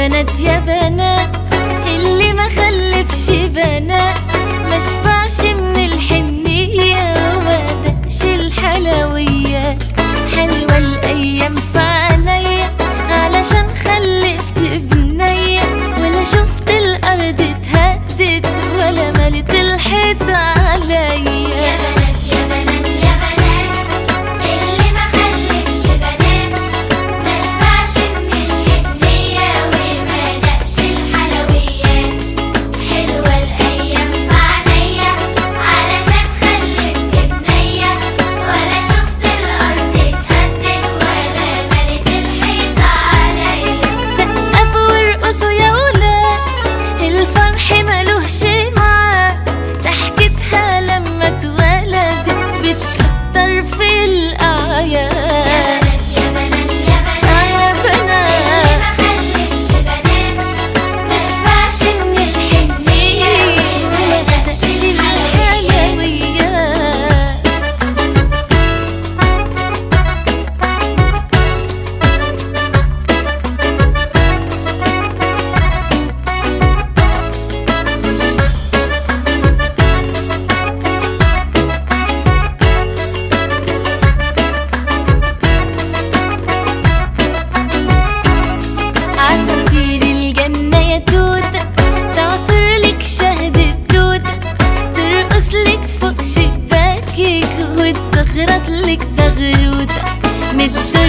بنات يا بنات اللي ما خلفش بنات ما شبعش من الحنية وما دقش الحلويات حلوة الأيام في عينيا علشان خلفت بنية ولا شفت الأرض اتهدت ولا ملت الحيط عليا يا بنات يا بنات يا بنات اللي ما خلفش بنات ما شبعش من الهدية وما دقش الحلويات حلوة الأيام في عينيا علشان خلفت بنية ولا شفت الأرض اتهدت ولا ملت الحيط عليا سقفوا وارقصوا يا ولاد الفرح ملوش معاد ضحكتها لما اتولدت بتكتر في الأعياد يا بنات يا بنات آه يا يا بنات اللي بنات ما خلفش بنات ما شبعش من الحنية وما دقش الحلويات الحلويات عصافير الجنة يا توتة تعصر لك شهد التوتة ترقص لك فوق شباكك وتزغرط لك زغروتة من الدنيا